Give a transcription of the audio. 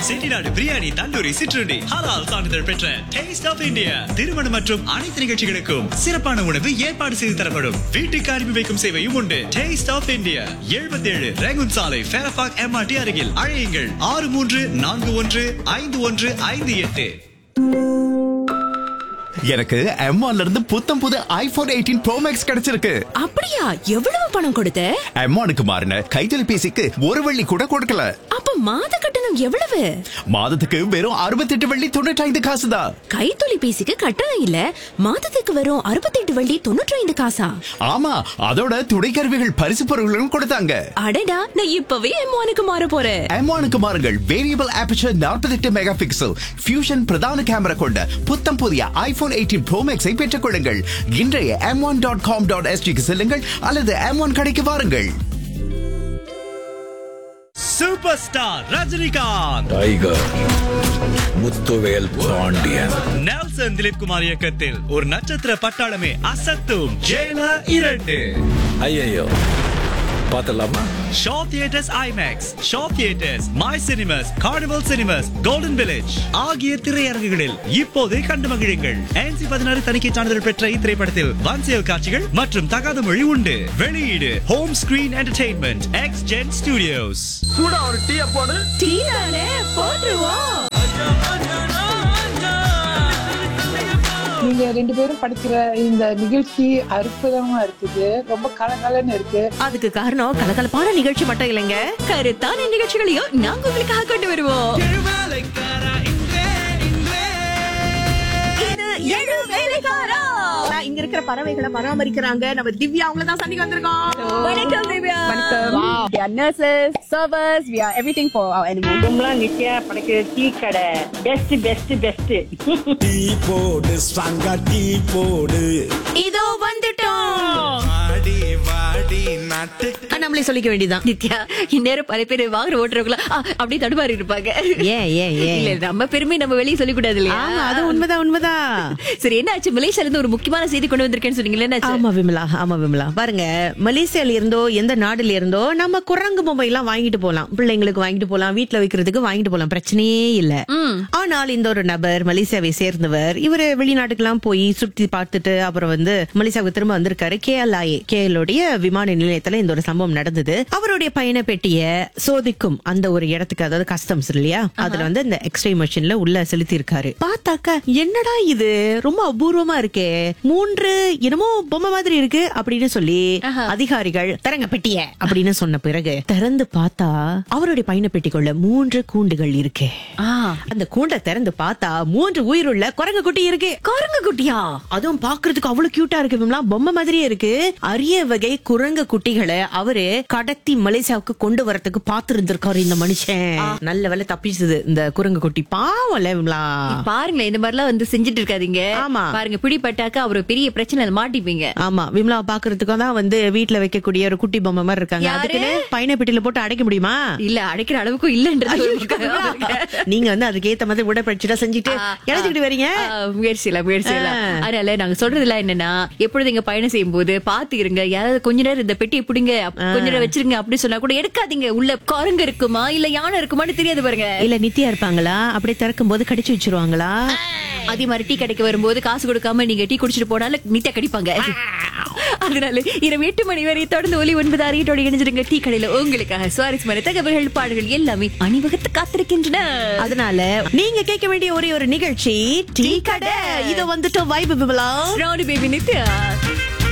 செட்டிநாடு பிரியாணி தந்தூரி சிற்றுண்டி ஹலால் சான்றிதழ் பெற்ற டேஸ்ட் ஆஃப் இந்தியா திருமணம் மற்றும் அனைத்து நிகழ்ச்சிகளுக்கும் சிறப்பான உணவு ஏற்பாடு செய்து தரப்படும் வீட்டுக்கு அனுப்பி வைக்கும் சேவையும் உண்டு டேஸ்ட் ஆஃப் இந்தியா 77 ஏழு ரேகுன் சாலை ஃபேரபாக் எம்ஆர்டி அருகில் அழையுங்கள் ஆறு மூன்று நான்கு ஒன்று ஐந்து ஒன்று ஐந்து எட்டு எனக்கு M1 ல இருந்து புத்தம் புது ஐபோன் எயிட்டீன் ப்ரோ மேக்ஸ் கிடைச்சிருக்கு அப்படியா எவ்வளவு பணம் கொடுத்த M1க்கு மாறின கைத்தொலைபேசிக்கு ஒரு வெள்ளி கூட கொடுக்கல அப்ப மாத கட்டணம் எவ்வளவு மாதத்துக்கு வெறும் அறுபத்தெட்டு வெள்ளி தொண்ணூற்றி ஐந்து காசு தான் கைத்தொலைபேசிக்கு கட்டணம் இல்ல மாதத்துக்கு வரும் அறுபத்தெட்டு வள்ளி தொண்ணூற்றி ஐந்து காசா ஆமா அதோட துணைக்கருவிகள் பரிசு பொருட்களும் கொடுத்தாங்க அடடா நான் இப்பவே எம்மானுக்கு மாற போறேன் M1க்கு மாறுங்கள் variable aperture 48 mega pixel fusion பிரதான கேமரா கொண்ட புத்தம் புதிய ஐபோன் எயிட்டீன் ப்ரோ மேக்ஸை பெற்றுக் கொள்ளுங்கள் இன்றைய M one dot com dot எஸ்டிக்கு செல்லுங்கள் அல்லது எம் ஒன் கடைக்கு வாருங்கள் super star Rajinikanth tiger Muthuvel Pandian Nelson Dilip Kumar இயக்கத்தில் ஒரு நட்சத்திர பட்டாளமே அசத்தும் ஜெயிலர் இரண்டு ஐயோ பார்த்தலாமா show theatres IMAX show theatres my cinemas carnival cinemas golden village ஆகிய திரையரங்குகளில் இப்போதே கண்டு மகிழுங்கள் NC பதினாறு தணிக்கை சான்றிதழ் பெற்ற இத்திரைப்படத்தில் வன்செயல் காட்சிகள் மற்றும் தகாத மொழி உண்டு வெளியீடு home screen entertainment X gen studios நீங்க ரெண்டு பேரும் படிக்கிற இந்த நிகழ்ச்சி அற்புதமா இருக்குது ரொம்ப கலகலன்னு இருக்கு அதுக்கு காரணம் கலகலப்பான நிகழ்ச்சி மட்டும் இல்லைங்க கருத்தான நிகழ்ச்சிகளையும் நாங்க உங்களுக்காக கொண்டு வருவோம் இது ஏழு வேலைக்காரா. நான் இங்க இருக்கிற பறவைகளை பராமரிக்கிறாங்க நம்ம திவ்யா அவங்கள தான் சந்திக்க வந்திருக்கோம் வணக்கம் Divya We are nurses, servers, we are everything for our animals. கும்பலாம் Nithya படைக்கிற டீ கடை பெஸ்ட் பெஸ்ட் பெஸ்ட் டீ போடு ஸ்ட்ராங்கா டீ போடு இதோ வந்துட்டோம் வாடி வாடி நாட்டு ஆ, நம்மளே சொல்லிக்க வேண்டியதான் நித்யா இந்நேரம் பல பேர் வாங்குற ஓட்டுறவங்களா அப்படியே தடுமாறி இருப்பாங்க ஏன் ஏன் இல்ல நம்ம பெருமை நம்ம வெளியே சொல்லிக் கூடாது இல்லையா ஆமா அது உண்மைதான் உண்மைதான் சரி என்ன ஆச்சு மலேசியால இருந்து ஒரு முக்கியமான செய்தி கொண்டு வந்திருக்கேன்னு சொன்னீங்களே என்ன ஆச்சு? ஆமா விமலா ஆமா விமலா பாருங்க மலேசியால இருந்தோ எந்த நாடுல இருந்தோ நம்ம குரங்கு பொம்மை எல்லாம் வாங்கிட்டு போலாம் பிள்ளைங்களுக்கு வாங்கிட்டு போலாம் வீட்ல வைக்கிறதுக்கு வாங்கிட்டு போலாம் பிரச்சனையே இல்ல ஆனால் இந்த ஒரு நபர் மலேசியாவை சேர்ந்தவர் இவரு வெளிநாட்டுக்கெல்லாம் போய் சுத்தி பார்த்துட்டு அப்புறம் வந்து மலேசியாவுக்கு திரும்ப வந்திருக்காரு கேஎல்ஐ கேஎலோடைய விமான நிலையத்துல இந்த ஒரு சம்பவம் நடந்தது அவருடைய பயண பெட்டிய சோதிக்கும் அந்த ஒரு இடத்துக்கு அதாவது கஸ்டம்ஸ் இல்லையா அதுல வந்து இந்த எக்ஸ்ரே மிஷின்ல உள்ள செலுத்தி இருக்காரு பார்த்தாக்க என்னடா இது ரொம்ப அபூர்வமா இருக்கே மூன்று என்னமோ பொம்மை மாதிரி இருக்கு அப்படின்னு சொல்லி அதிகாரிகள் தரங்க பெட்டிய அப்படின்னு சொன்ன பிறகு திறந்து பார்த்தா அவருடைய பயண பெட்டிக்குள்ள மூன்று கூண்டுகள் இருக்கு ஆ, அந்த கூண்டை திறந்து பார்த்தா மூன்று உயிருள்ள குரங்கு குட்டி இருக்கு குரங்கு குட்டியா அதுவும் பாக்குறதுக்கு அவ்வளவு கியூட்டா இருக்கு விமலா பொம்மை மாதிரியே இருக்கு அரிய வகை குரங்கு குட்டிகளை அவரு கடத்தி மலேசியாவுக்கு கொண்டு வரதுக்கு பாத்து இருந்திருக்காரு இந்த மனுஷன் நல்ல வேலை தப்பிச்சது இந்த குரங்கு குட்டி பாவம்ல விமலா பாருங்களேன் இந்த மாதிரி எல்லாம் வந்து செஞ்சுட்டு இருக்காதீங்க ஆமா. பாருங்க பிடிப்பட்டாக்க அவர் பெரிய பிரச்சனை மாட்டிப்பீங்க ஆமா விமலா பாக்குறதுக்கும் தான் வந்து வீட்ல வைக்கக்கூடிய ஒரு குட்டி பொம்மை மாதிரி இருக்காங்க யாரு? அதுக்குன்னு பயண பெட்டியில போட்டு அடைக்க முடியுமா இல்ல அடைக்கிற அளவுக்கும் இல்லன்றது ஒரு பக்கம். நீங்க வந்து அதுக்கு ஏத்த மாதிரி உடற்பயிற்சிலாம் செஞ்சுட்டு இழைச்சிக்கிட்டு வரீங்க ஆ, முயற்சியில முயற்சியில ஆ. அதனால நாங்க சொல்றதுல என்னன்னா எப்பொழுது இங்க பயணம் செய்யும் போது பாத்து இருங்க யாராவது கொஞ்ச நேரம் இந்த பெட்டியை பிடிங்க அப்- கொஞ்ச நேரம் வச்சிருங்க அப்படி சொன்னா கூட எடுக்காதீங்க உள்ள குரங்கு இருக்குமா இல்ல யானை இருக்குமான்னு தெரியாது பாருங்க இல்ல நித்தியா இருப்பாங்களா அப்படியே திறக்கும் போது கடிச்சு வச்சிருவாங்களா அதே மாதிரி டீ கடைக்கு வரும்போது காசு கொடுக்காம நீங்க டீ குடிச்சிட்டு போனாலும் நித்தியா கடிப்பாங்க அதனால இரவு எட்டு மணி வரை தொடர்ந்து ஒலி ஒன்பது அறியத்தோட இணைஞ்சிருங்க டீ கடையில உங்களுக்காக சுவாரஸ்யமான தகவல்கள் பாடல்கள் எல்லாமே அணிவகுத்து காத்திருக்கின்றன அதனால நீங்க கேட்க வேண்டிய ஒரே ஒரு நிகழ்ச்சி டீ கடை இத வந்துட்டோம் vibe Vimala rowdy baby Nithya